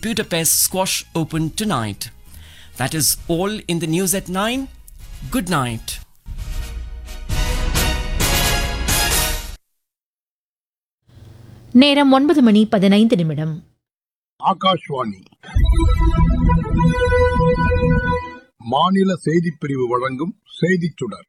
Budapest Squash Open tonight. That is all in the news at 9. Good night. நேரம் ஒன்பது மணி பதினைந்து நிமிடம் ஆகாஷ்வாணி மாநில செய்திப் பிரிவு வழங்கும் செய்திச் சுடர்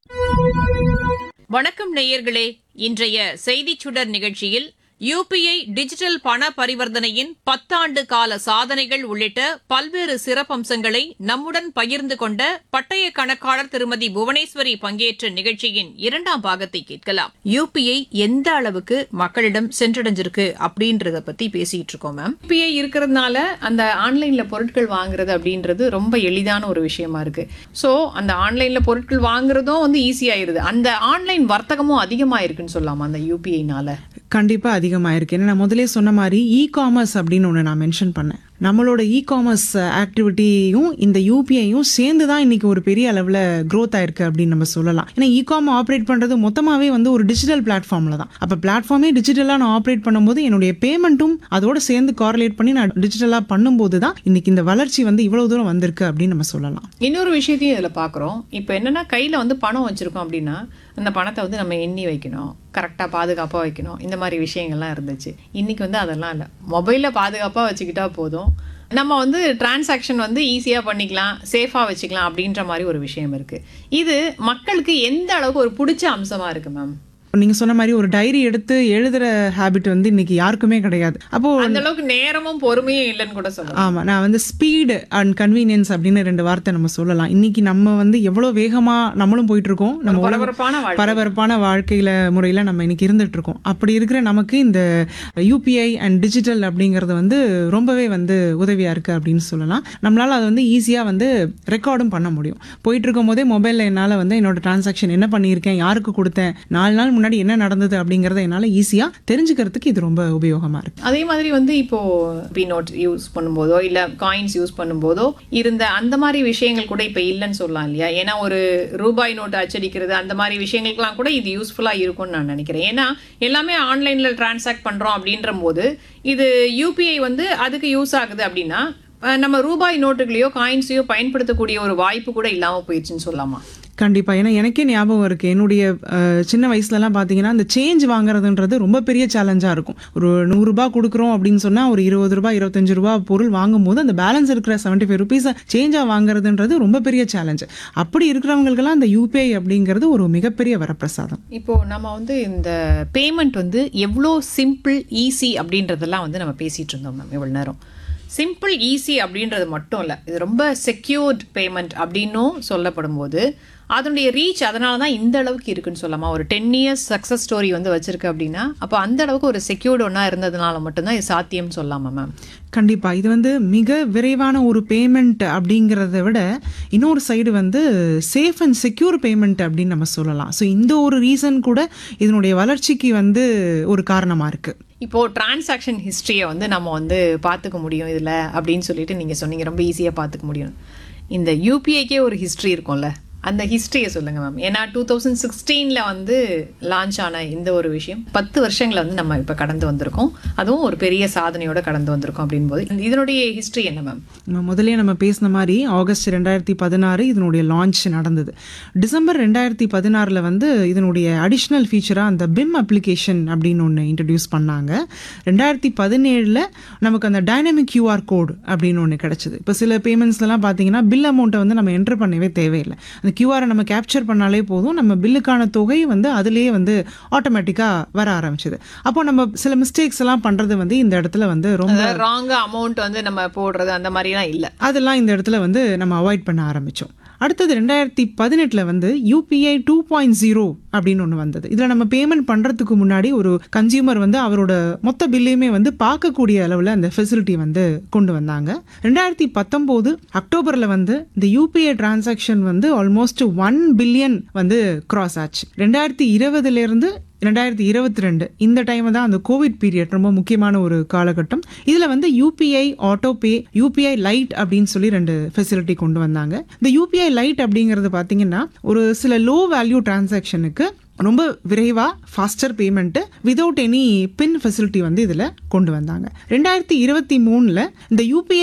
வணக்கம் நேயர்களே இன்றைய செய்திச் சுடர் நிகழ்ச்சியில் யுபிஐ டிஜிட்டல் பண பரிவர்த்தனையின் பத்தாண்டு கால சாதனைகள் உள்ளிட்ட பல்வேறு சிறப்பம்சங்களை நம்முடன் பகிர்ந்து கொண்ட பட்டய கணக்காளர் திருமதி புவனேஸ்வரி பங்கேற்ற நிகழ்ச்சியின் இரண்டாம் பாகத்தை கேட்கலாம் யுபிஐ எந்த அளவுக்கு மக்களிடம் சென்றடைஞ்சிருக்கு அப்படின்றத பத்தி பேசிட்டு இருக்கோம் மேம் யுபிஐ இருக்கிறதுனால அந்த ஆன்லைன்ல பொருட்கள் வாங்குறது அப்படின்றது ரொம்ப எளிதான ஒரு விஷயமா இருக்கு ஸோ அந்த ஆன்லைன்ல பொருட்கள் வாங்குறதும் வந்து ஈஸியாயிருது அந்த ஆன்லைன் வர்த்தகமும் அதிகமாயிருக்குன்னு சொல்லலாமா அந்த யூபிஐனால கண்டிப்பா அதிகமாயிருக்கு ஏன்னா நான் முதலே சொன்ன மாதிரி இ காமர்ஸ் அப்படின்னு ஒன்று நான் மென்ஷன் பண்ணேன் நம்மளோட இ காமர்ஸ் ஆக்டிவிட்டியும் இந்த யூபிஐயும் சேர்ந்து தான் இன்னைக்கு ஒரு பெரிய அளவில் க்ரோத் ஆயிருக்கு அப்படின்னு நம்ம சொல்லலாம் ஏன்னா இ காம் ஆப்ரேட் பண்ணுறது மொத்தமாகவே வந்து ஒரு டிஜிட்டல் பிளாட்ஃபார்மில் தான் அப்போ பிளாட்ஃபார்மே டிஜிட்டலாக நான் ஆப்ரேட் பண்ணும்போது என்னுடைய பேமெண்ட்டும் அதோட சேர்ந்து கார்லேட் பண்ணி நான் டிஜிட்டலாக பண்ணும்போது தான் இன்னைக்கு இந்த வளர்ச்சி வந்து இவ்வளோ தூரம் வந்திருக்கு அப்படின்னு நம்ம சொல்லலாம் இன்னொரு விஷயத்தையும் இதில் பார்க்குறோம் இப்போ என்னன்னா கையில் வந்து பணம் வச்சுருக்கோம் அப்படின்னா அந்த பணத்தை வந்து நம்ம எண்ணி வைக்கணும் கரெக்டாக பாதுகாப்பாக வைக்கணும் இந்த மாதிரி விஷயங்கள்லாம் இருந்துச்சு இன்னைக்கு வந்து அதெல்லாம் இல்லை மொபைலில் பாதுகாப்பாக வச்சுக்கிட்டா போதும் நம்ம வந்து டிரான்சாக்ஷன் வந்து ஈஸியாக பண்ணிக்கலாம் சேஃபாக வச்சுக்கலாம் அப்படின்ற மாதிரி ஒரு விஷயம் இருக்குது இது மக்களுக்கு எந்த அளவுக்கு ஒரு பிடிச்ச அம்சமாக இருக்குது மேம் நீங்க சொன்ன மாதிரி ஒரு டைரி எடுத்து எழுதுற ஹேபிட் வந்து இன்னைக்கு யாருக்குமே கிடையாது அப்போ அந்த அளவுக்கு நேரமும் பொறுமையும் இல்லைன்னு கூட சொல்லலாம் ஆமா நான் வந்து ஸ்பீடு அண்ட் கன்வீனியன்ஸ் அப்படின்னு ரெண்டு வார்த்தை நம்ம சொல்லலாம் இன்னைக்கு நம்ம வந்து எவ்வளவு வேகமா நம்மளும் போயிட்டு இருக்கோம் நம்ம உலக- பரபரப்பான வாழ்க்கை. பரபரப்பான வாழ்க்கையில முறையில நம்ம இன்னைக்கு இருந்துட்டு இருக்கோம் அப்படி இருக்கிற நமக்கு இந்த யூபிஐ அண்ட் டிஜிட்டல் அப்படிங்கிறது வந்து ரொம்பவே வந்து உதவியா இருக்கு அப்படின்னு சொல்லலாம் நம்மளால அதை வந்து ஈஸியா வந்து ரெக்கார்டும் பண்ண முடியும் போயிட்டு இருக்கும் போதே மொபைல்ல என்னால வந்து என்னோட டிரான்சாக்ஷன் என்ன பண்ணியிருக்கேன் யாருக்கு கொடுத்தேன் நாலு நாள் முன்னாடி என்ன நடந்தது அப்படிங்கறத என்னால ஈஸியா தெரிஞ்சுக்கிறதுக்கு இது ரொம்ப உபயோகமா இருக்கு அதே மாதிரி வந்து இப்போ பி நோட் யூஸ் பண்ணும்போதோ இல்ல காயின்ஸ் யூஸ் பண்ணும்போதோ இருந்த அந்த மாதிரி விஷயங்கள் கூட இப்போ இல்லைன்னு சொல்லலாம் இல்லையா ஏன்னா ஒரு ரூபாய் நோட்டு அச்சடிக்கிறது அந்த மாதிரி விஷயங்களுக்கெல்லாம் கூட இது யூஸ்ஃபுல்லா இருக்கும்னு நான் நினைக்கிறேன் ஏன்னா எல்லாமே ஆன்லைன்ல டிரான்சாக்ட் பண்றோம் அப்படின்ற போது இது யூபிஐ வந்து அதுக்கு யூஸ் ஆகுது அப்படின்னா அஹ், நம்ம ரூபாய் நோட்டுகளையோ காயின்ஸையோ பயன்படுத்தக்கூடிய ஒரு வாய்ப்பு கூட இல்லாம போயிடுச்சுன்னு சொல்லலாமா கண்டிப்பா ஏன்னா எனக்கே ஞாபகம் இருக்கு என்னுடைய அஹ், சின்ன வயசுலலாம் பார்த்தீங்கன்னா அந்த சேஞ்ச் வாங்குறதுன்றது ரொம்ப பெரிய சேலஞ்சா இருக்கும் ஒரு நூறு ரூபாய் கொடுக்குறோம் அப்படின்னு சொன்னா ஒரு இருபது ரூபாய் இருபத்தஞ்சு ரூபாய் பொருள் வாங்கும்போது அந்த பேலன்ஸ் இருக்கிற செவன்டி ஃபைவ் ருபீஸை சேஞ்சா வாங்குறதுன்றது ரொம்ப பெரிய சேலஞ்ச் அப்படி இருக்கிறவங்களுக்கெல்லாம் அந்த யூபிஐ அப்படிங்கிறது ஒரு மிகப்பெரிய வரப்பிரசாதம் இப்போ நம்ம வந்து இந்த பேமெண்ட் வந்து எவ்வளோ சிம்பிள் ஈஸி அப்படின்றதெல்லாம் வந்து நம்ம பேசிட்டு இருந்தோம் மேம் இவ்வளோ நேரம் சிம்பிள் ஈஸி அப்படின்றது மட்டும் இல்லை இது ரொம்ப செக்யூர்ட் பேமெண்ட் அப்படின்னும் சொல்லப்படும் போது அதனுடைய ரீச் அதனால தான் இந்த அளவுக்கு இருக்குன்னு சொல்லலாமா ஒரு டென் இயர்ஸ் சக்ஸஸ் ஸ்டோரி வந்து வச்சிருக்கு அப்படின்னா அப்போ அந்த அளவுக்கு ஒரு செக்யூர்டு ஒன்றா இருந்ததுனால மட்டும்தான் இது சாத்தியம்னு சொல்லலாமா மேம் கண்டிப்பா இது வந்து மிக விரைவான ஒரு பேமெண்ட் அப்படிங்கிறத விட இன்னொரு சைடு வந்து சேஃப் அண்ட் செக்யூர் பேமெண்ட் அப்படின்னு நம்ம சொல்லலாம் ஸோ இந்த ஒரு ரீசன் கூட இதனுடைய வளர்ச்சிக்கு வந்து ஒரு காரணமா இருக்கு இப்போ டிரான்சாக்ஷன் ஹிஸ்ட்ரியை வந்து நம்ம வந்து பார்த்துக்க முடியும் இதில் அப்படின்னு சொல்லிட்டு நீங்கள் சொன்னீங்க ரொம்ப ஈஸியாக பார்த்துக்க முடியும் இந்த யூபிஐக்கே ஒரு ஹிஸ்ட்ரி இருக்கும்ல அந்த ஹிஸ்ட்ரியை சொல்லுங்க மேம் ஏன்னா டூ தௌசண்ட் சிக்ஸ்டீனில் வந்து லான்ச் ஆன இந்த ஒரு விஷயம் பத்து வருஷங்களை வந்து நம்ம இப்போ கடந்து வந்திருக்கோம் அதுவும் ஒரு பெரிய சாதனையோட கடந்து வந்திருக்கோம் அப்படின் போது இதனுடைய ஹிஸ்ட்ரி என்ன மேம் நம்ம முதலே நம்ம பேசின மாதிரி ஆகஸ்ட் ரெண்டாயிரத்தி பதினாறு இதனுடைய லான்ச் நடந்தது டிசம்பர் ரெண்டாயிரத்தி பதினாறில் வந்து இதனுடைய அடிஷ்னல் ஃபீச்சராக அந்த பிம் அப்ளிகேஷன் அப்படின்னு ஒன்று இன்ட்ரடியூஸ் பண்ணாங்க ரெண்டாயிரத்தி பதினேழில் நமக்கு அந்த டைனமிக் QR கோட் அப்படின்னு ஒன்று கிடச்சிது இப்போ சில பேமெண்ட்ஸ்லாம் பார்த்தீங்கன்னா பில் அமௌண்ட்டை வந்து நம்ம என்டர் பண்ணவே தேவையில்லை அந்த கியூஆரை நம்ம கேப்சர் பண்ணாலே போதும் நம்ம பில்லுக்கான தொகை வந்து அதுலேயே வந்து ஆட்டோமேட்டிக்காக வர ஆரம்பிச்சது அப்போ நம்ம சில மிஸ்டேக்ஸ் எல்லாம் பண்ணுறது வந்து இந்த இடத்துல வந்து ரொம்ப ராங் அமௌண்ட் வந்து நம்ம போடுறது அந்த மாதிரிலாம் இல்லை அதெல்லாம் இந்த இடத்துல வந்து நம்ம அவாய்ட் பண்ண ஆரம்பித்தோம் அடுத்தது ரெண்டாயிரத்தி பதினெட்டில் வந்து யூபிஐ டூ பாயிண்ட் ஜீரோ அப்படின்னு ஒன்று வந்தது இதில் நம்ம பேமெண்ட் பண்ணுறதுக்கு முன்னாடி ஒரு கன்சியூமர் வந்து அவரோட மொத்த பில்லையுமே வந்து பார்க்கக்கூடிய அளவில் அந்த ஃபெசிலிட்டி வந்து கொண்டு வந்தாங்க ரெண்டாயிரத்தி பத்தொம்போது அக்டோபரில் வந்து இந்த யூபிஐ டிரான்சாக்ஷன் வந்து ஆல்மோஸ்ட் ஒன் பில்லியன் வந்து கிராஸ் ஆச்சு ரெண்டாயிரத்தி இருபதுலேருந்து ரெண்டாயிரத்தி இருபத்தி ரெண்டு இந்த டைம் தான் அந்த கோவிட் பீரியட் ரொம்ப முக்கியமான ஒரு காலகட்டம் இதில் வந்து UPI auto pay UPI lite அப்படின்னு சொல்லி ரெண்டு ஃபெசிலிட்டி கொண்டு வந்தாங்க இந்த யூபிஐ லைட் அப்படிங்கிறது பார்த்தீங்கன்னா ஒரு சில லோ வேல்யூ டிரான்சாக்ஷனுக்கு ரொம்ப விரைவாக faster payment without any PIN facility வந்து இதில் கொண்டு வந்தாங்க ரெண்டாயிரத்தி இருபத்தி மூணில் இந்த யூபிஐ